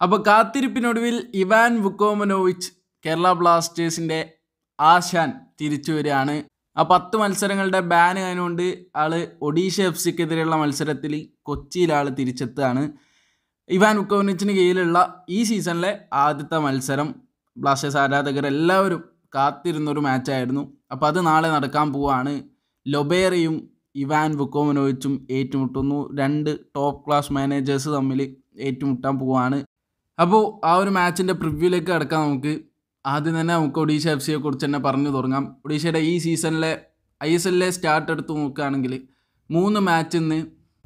അപ്പോൾ കാത്തിരിപ്പിനൊടുവിൽ Ivan Vukomanovic Kerala ബ്ലാസ്റ്റേഴ്സിൻ്റെ ആശാൻ തിരിച്ചു വരികയാണ് ആ പത്ത് മത്സരങ്ങളുടെ ബാൻ ആയതുകൊണ്ട് ആള് ഒഡീഷ എഫ് സിക്കെതിരെയുള്ള മത്സരത്തിൽ കൊച്ചിയിൽ ആൾ തിരിച്ചെത്തുകയാണ് ഇവാൻ വുക്കോവിനിച്ചിന് കീഴിലുള്ള ഈ സീസണിലെ ആദ്യത്തെ മത്സരം ബ്ലാസ്റ്റേഴ്സ് ആരാധകർ എല്ലാവരും കാത്തിരുന്നൊരു മാച്ചായിരുന്നു അപ്പോൾ അത് നാളെ നടക്കാൻ പോവുകയാണ് ലൊബേറയും ഇവാൻ വുക്കോമനോവിച്ചും ഏറ്റുമുട്ടുന്നു രണ്ട് ടോപ്പ് ക്ലാസ് മാനേജേഴ്സ് തമ്മിൽ ഏറ്റുമുട്ടാൻ പോവുകയാണ് അപ്പോൾ ആ ഒരു മാച്ചിൻ്റെ പ്രിവ്യൂലേക്ക് കിടക്കാം നമുക്ക് ആദ്യം തന്നെ നമുക്ക് ഒഡീഷ എഫ് സിയെ കുറിച്ച് തന്നെ പറഞ്ഞു തുടങ്ങാം ഒഡീഷയുടെ ഈ സീസണിലെ ഐ എസ് എല്ലിലെ സ്റ്റാർട്ട് എടുത്ത് നോക്കുകയാണെങ്കിൽ മൂന്ന് മാച്ചിൽ നിന്ന്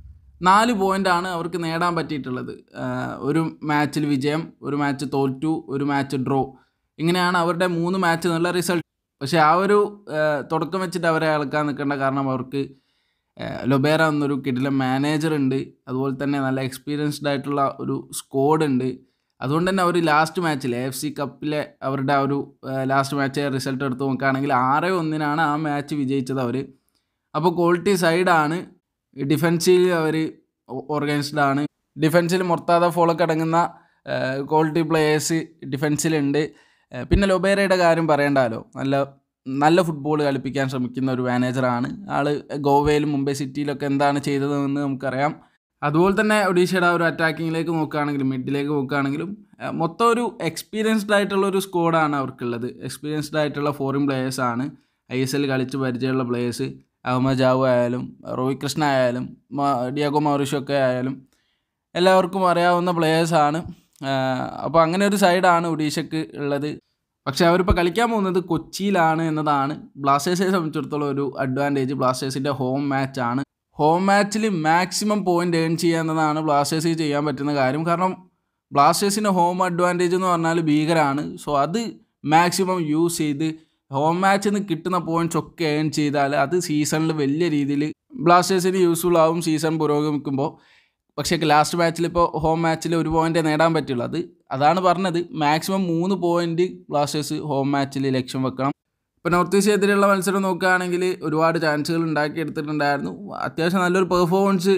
നാല് പോയിൻ്റാണ് അവർക്ക് നേടാൻ പറ്റിയിട്ടുള്ളത് ആഹ് ഒരു മാച്ചിൽ വിജയം ഒരു മാച്ച് തോറ്റു ഒരു മാച്ച് ഡ്രോ ഇങ്ങനെയാണ് അവരുടെ മൂന്ന് മാച്ച് എന്നുള്ള റിസൾട്ട് പക്ഷേ ആ ഒരു ആഹ് തുടക്കം വെച്ചിട്ട് അവരെ ഇളക്കാൻ നിൽക്കേണ്ട കാരണം അവർക്ക് ആഹ് ലൊബേറ എന്നൊരു കിടിലൻ മാനേജർ ഉണ്ട് അതുപോലെ തന്നെ നല്ല എക്സ്പീരിയൻസ്ഡ് ആയിട്ടുള്ള ഒരു സ്ക്വാഡ് ഉണ്ട് അതുകൊണ്ട് തന്നെ അവർ ലാസ്റ്റ് മാച്ചിൽ എ എഫ് സി കപ്പിലെ അവരുടെ ആ ഒരു ലാസ്റ്റ് മാച്ച് റിസൾട്ട് എടുത്ത് നോക്കുകയാണെങ്കിൽ ആറ് ഒന്നിനാണ് ആ മാച്ച് വിജയിച്ചത് അവർ അപ്പോൾ ക്വാളിറ്റി സൈഡാണ് ഡിഫൻസിൽ അവർ ഓർഗനൈസ്ഡ് ആണ് ഡിഫൻസിൽ മൊർത്താദ ഫോളൊക്കെ അടങ്ങുന്ന ക്വാളിറ്റി പ്ലേയേഴ്സ് ഡിഫൻസിലുണ്ട് ഏഹ് പിന്നെ ലൊബേരയുടെ കാര്യം പറയണ്ടല്ലോ നല്ല നല്ല ഫുട്ബോൾ കളിപ്പിക്കാൻ ശ്രമിക്കുന്ന ഒരു മാനേജറാണ് ആൾ ഗോവയിലും മുംബൈ സിറ്റിയിലൊക്കെ എന്താണ് ചെയ്തതെന്ന് നമുക്കറിയാം അതുപോലെ തന്നെ ഒഡീഷയുടെ ആ ഒരു അറ്റാക്കിങ്ങിലേക്ക് നോക്കുകയാണെങ്കിലും മിഡിലേക്ക് നോക്കുകയാണെങ്കിലും ഏഹ് മൊത്തം ഒരു എക്സ്പീരിയൻസ്ഡ് ആയിട്ടുള്ള ഒരു സ്ക്വാഡാണ് അവർക്കുള്ളത് എക്സ്പീരിയൻസ്ഡ് ആയിട്ടുള്ള ഫോറിൻ പ്ലേയേഴ്സാണ് ഐ എസ് എൽ കളിച്ച് പരിചയമുള്ള പ്ലേയേഴ്സ് അഹമ്മദ് ജാവു ആയാലും റോഹിത് കൃഷ്ണ ആയാലും മ- ഡിയാഗോ മൗറിഷോ ഒക്കെ ആയാലും എല്ലാവർക്കും അറിയാവുന്ന പ്ലേയേഴ്സാണ് അപ്പോൾ അങ്ങനെ ഒരു സൈഡാണ് ഒഡീഷയ്ക്ക് ഉള്ളത് പക്ഷേ അവരിപ്പോൾ കളിക്കാൻ പോകുന്നത് കൊച്ചിയിലാണ് എന്നതാണ് ബ്ലാസ്റ്റേഴ്സിനെ സംബന്ധിച്ചിടത്തോളം ഒരു അഡ്വാൻറ്റേജ് ബ്ലാസ്റ്റേഴ്സിൻ്റെ ഹോം മാച്ചാണ് ഹോം മാച്ചിൽ മാക്സിമം പോയിന്റ് ഏൺ ചെയ്യുക എന്നതാണ് ബ്ലാസ്റ്റേഴ്സിന് ചെയ്യാൻ പറ്റുന്ന കാര്യം കാരണം ബ്ലാസ്റ്റേഴ്സിൻ്റെ ഹോം അഡ്വാൻറ്റേജ് എന്ന് പറഞ്ഞാൽ ഭീകരമാണ് സോ അത് മാക്സിമം യൂസ് ചെയ്ത് ഹോം മാച്ചിൽ നിന്ന് കിട്ടുന്ന പോയിന്റ്സ് ഒക്കെ ഏൺ ചെയ്താൽ അത് സീസണിൽ വലിയ രീതിയിൽ ബ്ലാസ്റ്റേഴ്സിന് യൂസ്ഫുൾ ആവും സീസൺ പുരോഗമിക്കുമ്പോൾ പക്ഷേ ലാസ്റ്റ് മാച്ചിൽ ഇപ്പോൾ ഹോം മാച്ചിൽ ഒരു പോയിന്റ് നേടാൻ പറ്റുള്ളൂ അത് അതാണ് പറഞ്ഞത് മാക്സിമം മൂന്ന് പോയിന്റ് ബ്ലാസ്റ്റേഴ്സ് ഹോം മാച്ചിൽ ലക്ഷ്യം വെക്കണം ഇപ്പോൾ നോർത്ത് ഈസ്റ്റ് എതിരെയുള്ള മത്സരം നോക്കുകയാണെങ്കിൽ ഒരുപാട് ചാൻസുകൾ ഉണ്ടാക്കിയെടുത്തിട്ടുണ്ടായിരുന്നു അത്യാവശ്യം നല്ലൊരു പെർഫോമൻസ്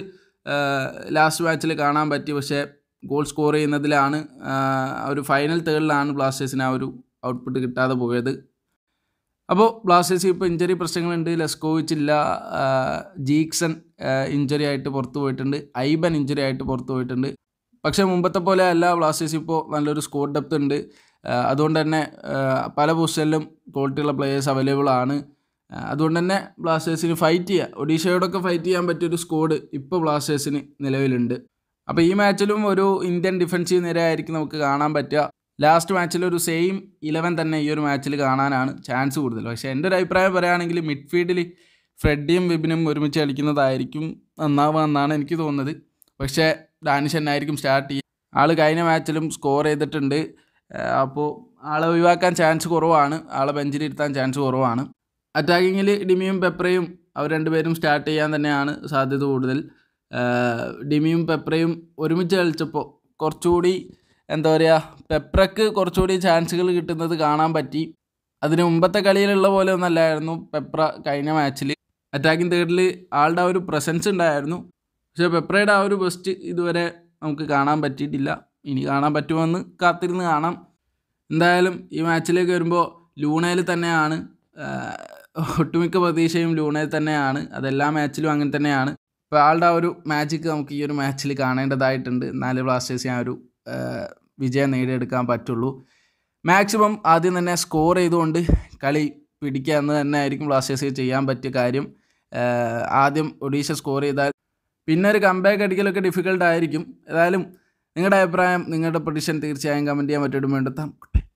ലാസ്റ്റ് മാച്ചിൽ കാണാൻ പറ്റി പക്ഷേ ഗോൾ സ്കോർ ചെയ്യുന്നതിലാണ് ആ, ഒരു ഫൈനൽ തേർഡിലാണ് ബ്ലാസ്റ്റേഴ്സിന് ആ ഒരു ഔട്ട്പുട്ട് കിട്ടാതെ പോയത് അപ്പോൾ ബ്ലാസ്റ്റേഴ്സ് ഇപ്പോൾ ഇഞ്ചറി പ്രശ്നങ്ങളുണ്ട് ലെസ്കോവിച്ച് ഇല്ല ആ, ജീക്സൺ ഇഞ്ചറി ആയിട്ട് പുറത്തു പോയിട്ടുണ്ട് ഐബൻ ഇഞ്ചറി ആയിട്ട് പുറത്തു പോയിട്ടുണ്ട് പക്ഷേ മുമ്പത്തെ പോലെ അല്ല ബ്ലാസ്റ്റേഴ്സ് ഇപ്പോൾ നല്ലൊരു സ്കോർ ഡെപ്ത് ഉണ്ട് ആ, അതുകൊണ്ട് തന്നെ ആ, പല പൊസിഷനിലും ക്വാളിറ്റിയുള്ള പ്ലേയേഴ്സ് അവൈലബിൾ ആണ് ആ, അതുകൊണ്ട് തന്നെ ബ്ലാസ്റ്റേഴ്സിന് ഫൈറ്റ് ചെയ്യുക ഒഡീഷയോടൊക്കെ ഫൈറ്റ് ചെയ്യാൻ പറ്റിയൊരു സ്കോഡ് ഇപ്പോൾ ബ്ലാസ്റ്റേഴ്സിന് നിലവിലുണ്ട് അപ്പോൾ ഈ മാച്ചിലും ഒരു ഇന്ത്യൻ ഡിഫൻസീവ് നിരയായിരിക്കും നമുക്ക് കാണാൻ പറ്റുക ലാസ്റ്റ് മാച്ചിൽ ഒരു സെയിം ഇലവൻ തന്നെ ഈ ഒരു മാച്ചിൽ കാണാനാണ് ചാൻസ് കൂടുതൽ പക്ഷേ എൻ്റെ ഒരു അഭിപ്രായം പറയുകയാണെങ്കിൽ മിഡ്ഫീൽഡിൽ ഫ്രെഡിയും വിപിനും ഒരുമിച്ച് കളിക്കുന്നതായിരിക്കും നന്നാവുക എന്നാണ് എനിക്ക് തോന്നുന്നത് പക്ഷേ ഡാനിഷ് എന്നായിരിക്കും സ്റ്റാർട്ട് ചെയ്യുക ആൾ കഴിഞ്ഞ മാച്ചിലും സ്കോർ ചെയ്തിട്ടുണ്ട് അപ്പോൾ ആളെ ഒഴിവാക്കാൻ ചാൻസ് കുറവാണ് ആളെ ബെഞ്ചിൽ ഇരുത്താൻ ചാൻസ് കുറവാണ് അറ്റാക്കിങ്ങിൽ ഡിമിയും പെപ്രയും അവർ രണ്ടുപേരും സ്റ്റാർട്ട് ചെയ്യാൻ തന്നെയാണ് സാധ്യത കൂടുതൽ ആഹ് ഡിമിയും പെപ്രയും ഒരുമിച്ച് കളിച്ചപ്പോൾ കുറച്ചുകൂടി എന്താ പറയുക പെപ്രക്ക് കുറച്ചുകൂടി ചാൻസുകൾ കിട്ടുന്നത് കാണാൻ പറ്റി അതിന് മുമ്പത്തെ കളിയിലുള്ള പോലെ ഒന്നല്ലായിരുന്നു പെപ്ര കഴിഞ്ഞ മാച്ചിൽ അറ്റാക്കിംഗ് തേർഡിൽ ആളുടെ ആ ഒരു പ്രസൻസ് ഉണ്ടായിരുന്നു പക്ഷേ പെപ്രയുടെ ആ ഒരു ബെസ്റ്റ് ഇതുവരെ നമുക്ക് കാണാൻ പറ്റിയിട്ടില്ല ഇനി കാണാൻ പറ്റുമെന്ന് കാത്തിരുന്ന് കാണാം എന്തായാലും ഈ മാച്ചിലേക്ക് വരുമ്പോൾ ലൂണയിൽ തന്നെയാണ് ആഹ്, ഒട്ടുമിക്ക പ്രതീക്ഷയും ലൂണയിൽ തന്നെയാണ് അതെല്ലാ മാച്ചിലും അങ്ങനെ തന്നെയാണ് ഇപ്പോൾ ആളുടെ ആ ഒരു മാജിക്ക് നമുക്ക് ഈ ഒരു മാച്ചിൽ കാണേണ്ടതായിട്ടുണ്ട് എന്നാലേ ബ്ലാസ്റ്റേഴ്സിന് ആ ഒരു ആഹ്, വിജയം നേടിയെടുക്കാൻ പറ്റുള്ളൂ മാക്സിമം ആദ്യം തന്നെ സ്കോർ ചെയ്തുകൊണ്ട് കളി പിടിക്കുക എന്ന് തന്നെ ആയിരിക്കും ബ്ലാസ്റ്റേഴ്സ് ചെയ്യാൻ പറ്റിയ കാര്യം ആഹ്, ആദ്യം ഒഡീഷ സ്കോർ ചെയ്താൽ പിന്നെ ഒരു കമ്പാക്ക് അടിക്കലൊക്കെ ഡിഫിക്കൽട്ട് ആയിരിക്കും ഏതായാലും നിങ്ങളുടെ അഭിപ്രായം നിങ്ങളുടെ പ്രൊഡിഷൻ തീർച്ചയായും കമൻറ്റ് ചെയ്യാൻ പറ്റും വേണ്ടെത്താം